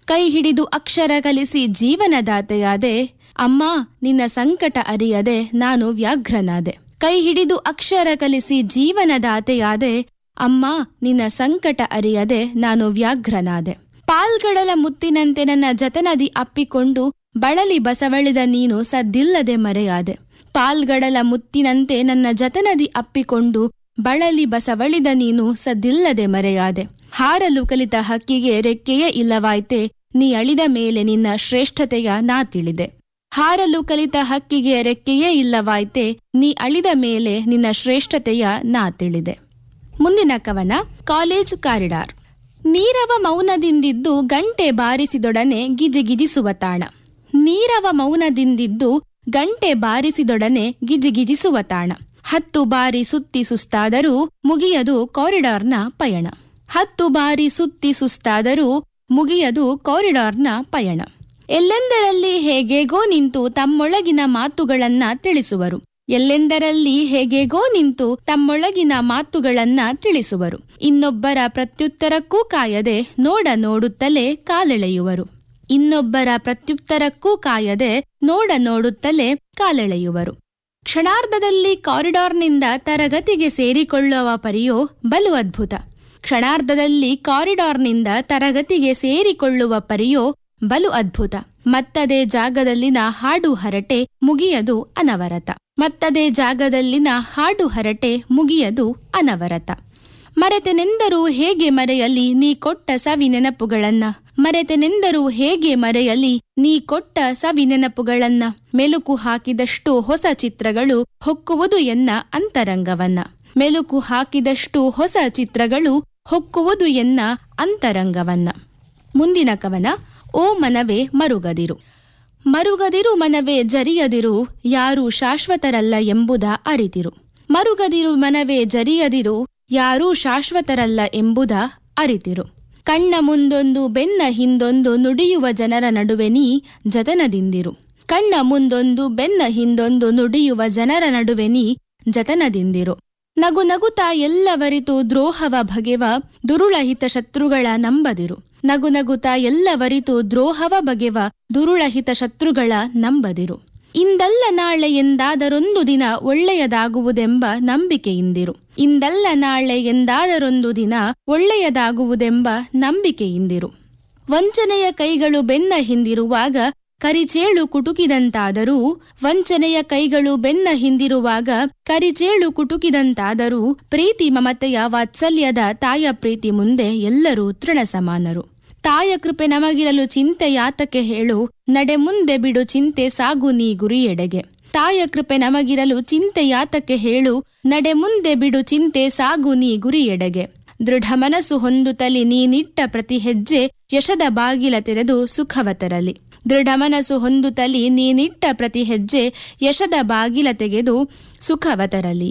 ಕೈ ಹಿಡಿದು ಅಕ್ಷರ ಕಲಿಸಿ ಜೀವನದಾತೆಯಾದೆ ಅಮ್ಮ ನಿನ್ನ ಸಂಕಟ ಅರಿಯದೆ ನಾನು ವ್ಯಾಘ್ರನಾದೆ ಕೈ ಹಿಡಿದು ಅಕ್ಷರ ಕಲಿಸಿ ಜೀವನದಾತೆಯಾದೆ ಅಮ್ಮ ನಿನ್ನ ಸಂಕಟ ಅರಿಯದೆ ನಾನು ವ್ಯಾಘ್ರನಾದೆ ಪಾಲ್ಗಡಲ ಮುತ್ತಿನಂತೆ ನನ್ನ ಜತನದಿ ಅಪ್ಪಿಕೊಂಡು ಬಳಲಿ ಬಸವಳಿದ ನೀನು ಸದ್ದಿಲ್ಲದೆ ಮರೆಯಾದೆ ಪಾಲ್ಗಡಲ ಮುತ್ತಿನಂತೆ ನನ್ನ ಜತನದಿ ಅಪ್ಪಿಕೊಂಡು ಬಳಲಿ ಬಸವಳಿದ ನೀನು ಸದ್ದಿಲ್ಲದೆ ಮರೆಯಾದೆ ಹಾರಲು ಕಲಿತ ಹಕ್ಕಿಗೆ ರೆಕ್ಕೆಯೇ ಇಲ್ಲವಾಯ್ತೆ ನೀ ಅಳಿದ ಮೇಲೆ ನಿನ್ನ ಶ್ರೇಷ್ಠತೆಯ ನಾ ತಿಳಿದೆ ಹಾರಲು ಕಲಿತ ಹಕ್ಕಿಗೆ ರೆಕ್ಕೆಯೇ ಇಲ್ಲವಾಯ್ತೆ ನೀ ಅಳಿದ ಮೇಲೆ ನಿನ್ನ ಶ್ರೇಷ್ಠತೆಯ ನಾ ತಿಳಿದೆ ಮುಂದಿನ ಕವನ ಕಾಲೇಜ್ ಕಾರಿಡಾರ್ ನೀರವ ಮೌನದಿಂದಿದ್ದು ಗಂಟೆ ಬಾರಿಸಿದೊಡನೆ ಗಿಜಿಗಿಜಿಸುವ ತಾಣ ನೀರವ ಮೌನದಿಂದಿದ್ದು ಗಂಟೆ ಬಾರಿಸಿದೊಡನೆ ಗಿಜಿಗಿಜಿಸುವ ತಾಣ ಹತ್ತು ಬಾರಿ ಸುತ್ತಿ ಸುಸ್ತಾದರೂ ಮುಗಿಯದು ಕಾರಿಡಾರ್ನ ಪಯಣ ಹತ್ತು ಬಾರಿ ಸುತ್ತಿ ಸುಸ್ತಾದರೂ ಮುಗಿಯದು ಕಾರಿಡಾರ್ನ ಪಯಣ ಎಲ್ಲೆಂದರಲ್ಲಿ ಹೇಗೇಗೋ ನಿಂತು ತಮ್ಮೊಳಗಿನ ಮಾತುಗಳನ್ನ ತಿಳಿಸುವರು ಎಲ್ಲೆಂದರಲ್ಲಿ ಹೇಗೇಗೋ ನಿಂತು ತಮ್ಮೊಳಗಿನ ಮಾತುಗಳನ್ನ ತಿಳಿಸುವರು ಇನ್ನೊಬ್ಬರ ಪ್ರತ್ಯುತ್ತರಕ್ಕೂ ಕಾಯದೆ ನೋಡ ನೋಡುತ್ತಲೇ ಕಾಲೆಳೆಯುವರು ಇನ್ನೊಬ್ಬರ ಪ್ರತ್ಯುತ್ತರಕ್ಕೂ ಕಾಯದೆ ನೋಡ ನೋಡುತ್ತಲೇ ಕಾಲೆಳೆಯುವರು ಕ್ಷಣಾರ್ಧದಲ್ಲಿ ಕಾರಿಡಾರ್ನಿಂದ ತರಗತಿಗೆ ಸೇರಿಕೊಳ್ಳುವ ಪರಿಯೋ ಬಲು ಅದ್ಭುತ ಕ್ಷಣಾರ್ಧದಲ್ಲಿ ಕಾರಿಡಾರ್ನಿಂದ ತರಗತಿಗೆ ಸೇರಿಕೊಳ್ಳುವ ಪರಿಯೋ ಬಲು ಅದ್ಭುತ ಮತ್ತದೇ ಜಾಗದಲ್ಲಿನ ಹಾಡು ಹರಟೆ ಮುಗಿಯದು ಅನವರತ ಮತ್ತದೇ ಜಾಗದಲ್ಲಿನ ಹಾಡು ಹರಟೆ ಮುಗಿಯದು ಅನವರತ ಮರೆತೆನೆಂದರೂ ಹೇಗೆ ಮರೆಯಲಿ ನೀ ಕೊಟ್ಟ ಸವಿ ನೆನಪುಗಳನ್ನ ಮರೆತೆನೆಂದರೂ ಹೇಗೆ ಮರೆಯಲಿ ನೀ ಕೊಟ್ಟ ಸವಿ ನೆನಪುಗಳನ್ನ ಮೆಲುಕು ಹಾಕಿದಷ್ಟು ಹೊಸ ಚಿತ್ರಗಳು ಹೊಕ್ಕುವುದು ಎನ್ನ ಅಂತರಂಗವನ್ನ ಮೆಲುಕು ಹಾಕಿದಷ್ಟು ಹೊಸ ಚಿತ್ರಗಳು ಹೊಕ್ಕುವುದು ಎನ್ನ ಅಂತರಂಗವನ್ನ ಮುಂದಿನ ಕವನ ಓ ಮನವೇ ಮರುಗದಿರು ಮರುಗದಿರು ಮನವೇ ಜರಿಯದಿರು ಯಾರು ಶಾಶ್ವತರಲ್ಲ ಎಂಬುದ ಅರಿತಿರು ಮರುಗದಿರು ಮನವೇ ಜರಿಯದಿರು ಯಾರೂ ಶಾಶ್ವತರಲ್ಲ ಎಂಬುದ ಅರಿತಿರು ಕಣ್ಣ ಮುಂದೊಂದು ಬೆನ್ನ ಹಿಂದೊಂದು ನುಡಿಯುವ ಜನರ ನಡುವೆ ನೀ ಜತನದಿಂದಿರು ಕಣ್ಣ ಮುಂದೊಂದು ಬೆನ್ನ ಹಿಂದೊಂದು ನುಡಿಯುವ ಜನರ ನಡುವೆ ನೀ ಜತನದಿಂದಿರು ನಗು ನಗುತ್ತಾ ಎಲ್ಲವರಿತು ದ್ರೋಹವ ಬಗೆವ ದುರುಳ ಹಿತಶತ್ರುಗಳ ನಂಬದಿರು ನಗು ನಗುತ್ತಾ ಎಲ್ಲವರಿತು ದ್ರೋಹವ ಬಗೆವ ದುರುಳ ಹಿತಶತ್ರುಗಳ ನಂಬದಿರು ಇಂದಲ್ಲ ನಾಳೆ ಎಂದಾದರೊಂದು ದಿನ ಒಳ್ಳೆಯದಾಗುವುದೆಂಬ ನಂಬಿಕೆಯಿಂದಿರು ಇಂದಲ್ಲ ನಾಳೆ ಎಂದಾದರೊಂದು ದಿನ ಒಳ್ಳೆಯದಾಗುವುದೆಂಬ ನಂಬಿಕೆಯಿಂದಿರು ವಂಚನೆಯ ಕೈಗಳು ಬೆನ್ನ ಹಿಂದಿರುವಾಗ ಕರಿಚೇಳು ಕುಟುಕಿದಂತಾದರೂ ವಂಚನೆಯ ಕೈಗಳು ಬೆನ್ನ ಹಿಂದಿರುವಾಗ ಕರಿಚೇಳು ಕುಟುಕಿದಂತಾದರೂ ಪ್ರೀತಿ ಮಮತೆಯ ವಾತ್ಸಲ್ಯದ ತಾಯ ಪ್ರೀತಿ ಮುಂದೆ ಎಲ್ಲರೂ ತೃಣ ಸಮಾನರು ತಾಯ ಕೃಪೆ ನಮಗಿರಲು ಚಿಂತೆ ಯಾತಕ್ಕೆ ಹೇಳು ನಡೆ ಮುಂದೆ ಬಿಡು ಚಿಂತೆ ಸಾಗು ನೀ ಗುರಿಯೆಡೆಗೆ ತಾಯ ಕೃಪೆ ನಮಗಿರಲು ಚಿಂತೆ ಯಾತಕ್ಕೆ ಹೇಳು ನಡೆ ಮುಂದೆ ಬಿಡು ಚಿಂತೆ ಸಾಗು ನೀ ಗುರಿಯೆಡೆಗೆ ದೃಢ ಮನಸ್ಸು ಹೊಂದುತ್ತಲಿ ನೀನಿಟ್ಟ ಪ್ರತಿ ಹೆಜ್ಜೆ ಯಶದ ಬಾಗಿಲ ತೆರೆದು ಸುಖವ ತರಲಿ ದೃಢ ಮನಸ್ಸು ಹೊಂದುತ್ತಲಿ ನೀನಿಟ್ಟ ಪ್ರತಿ ಹೆಜ್ಜೆ ಯಶದ ಬಾಗಿಲ ತೆಗೆದು ಸುಖವ ತರಲಿ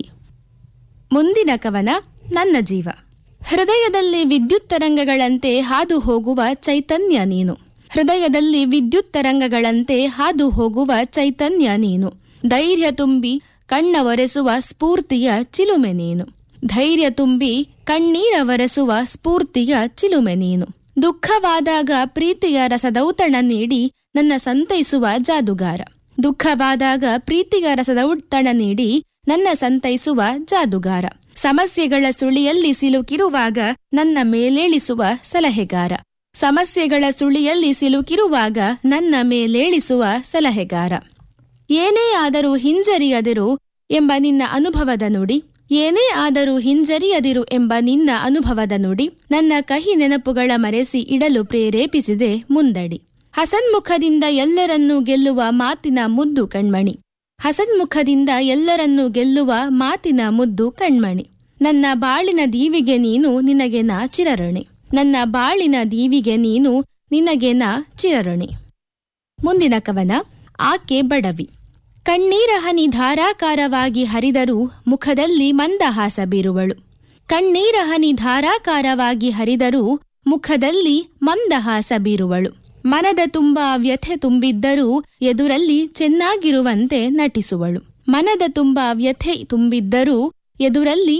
ಮುಂದಿನ ಕವನ ನನ್ನ ಜೀವ ಹೃದಯದಲ್ಲಿ ವಿದ್ಯುತ್ ತರಂಗಗಳಂತೆ ಹಾದು ಹೋಗುವ ಚೈತನ್ಯ ನೀನು ಹೃದಯದಲ್ಲಿ ವಿದ್ಯುತ್ ತರಂಗಗಳಂತೆ ಹಾದು ಹೋಗುವ ಚೈತನ್ಯ ನೀನು ಧೈರ್ಯ ತುಂಬಿ ಕಣ್ಣ ಒರೆಸುವ ಸ್ಫೂರ್ತಿಯ ಚಿಲುಮೆ ನೀನು ಧೈರ್ಯ ತುಂಬಿ ಕಣ್ಣೀರ ಒರೆಸುವ ಸ್ಫೂರ್ತಿಯ ಚಿಲುಮೆ ನೀನು ದುಃಖವಾದಾಗ ಪ್ರೀತಿಯ ರಸದೌತಣ ನೀಡಿ ನನ್ನ ಸಂತೈಸುವ ಜಾದುಗಾರ ದುಃಖವಾದಾಗ ಪ್ರೀತಿಯ ರಸದೌತಣ ನೀಡಿ ನನ್ನ ಸಂತೈಸುವ ಜಾದುಗಾರ ಸಮಸ್ಯೆಗಳ ಸುಳಿಯಲ್ಲಿ ಸಿಲುಕಿರುವಾಗ ನನ್ನ ಮೇಲೇಳಿಸುವ ಸಲಹೆಗಾರ ಸಮಸ್ಯೆಗಳ ಸುಳಿಯಲ್ಲಿ ಸಿಲುಕಿರುವಾಗ ನನ್ನ ಮೇಲೇಳಿಸುವ ಸಲಹೆಗಾರ ಏನೇ ಆದರೂ ಹಿಂಜರಿಯದಿರು ಎಂಬ ನಿನ್ನ ಅನುಭವದ ನುಡಿ ಏನೇ ಆದರೂ ಹಿಂಜರಿಯದಿರು ಎಂಬ ನಿನ್ನ ಅನುಭವದ ನುಡಿ ನನ್ನ ಕಹಿ ನೆನಪುಗಳ ಮರೆಸಿ ಇಡಲು ಪ್ರೇರೇಪಿಸಿದೆ ಮುಂದಡಿ ಹಸನ್ಮುಖದಿಂದ ಎಲ್ಲರನ್ನೂ ಗೆಲ್ಲುವ ಮಾತಿನ ಮುದ್ದು ಕಣ್ಮಣಿ ಹಸನ್ಮುಖದಿಂದ ಎಲ್ಲರನ್ನೂ ಗೆಲ್ಲುವ ಮಾತಿನ ಮುದ್ದು ಕಣ್ಮಣಿ ನನ್ನ ಬಾಳಿನ ದೀವಿಗೆ ನೀನು ನಿನಗೆ ನಾ ಚಿರಋಣಿ ನನ್ನ ಬಾಳಿನ ದೀವಿಗೆ ನೀನು ನಿನಗೆ ನಾ ಚಿರಋಣಿ ಮುಂದಿನ ಕವನ ಆಕೆ ಬಡವಿ ಕಣ್ಣೀರ ಹನಿ ಧಾರಾಕಾರವಾಗಿ ಹರಿದರೂ ಮುಖದಲ್ಲಿ ಮಂದಹಾಸ ಬೀರುವಳು ಕಣ್ಣೀರ ಹನಿ ಧಾರಾಕಾರವಾಗಿ ಹರಿದರೂ ಮುಖದಲ್ಲಿ ಮಂದಹಾಸ ಬೀರುವಳು ಮನದ ತುಂಬ ವ್ಯಥೆ ತುಂಬಿದ್ದರೂ ಎದುರಲ್ಲಿ ಚೆನ್ನಾಗಿರುವಂತೆ ನಟಿಸುವಳು ಮನದ ತುಂಬ ವ್ಯಥೆ ತುಂಬಿದ್ದರೂ ಎದುರಲ್ಲಿ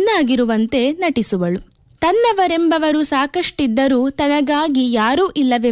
ಚೆನ್ನಾಗಿರುವಂತೆ ನಟಿಸುವಳು ತನ್ನವರೆಂಬವರು ಸಾಕಷ್ಟಿದ್ದರೂ ತನಗಾಗಿ ಯಾರೂ ಇಲ್ಲವೆಂಬ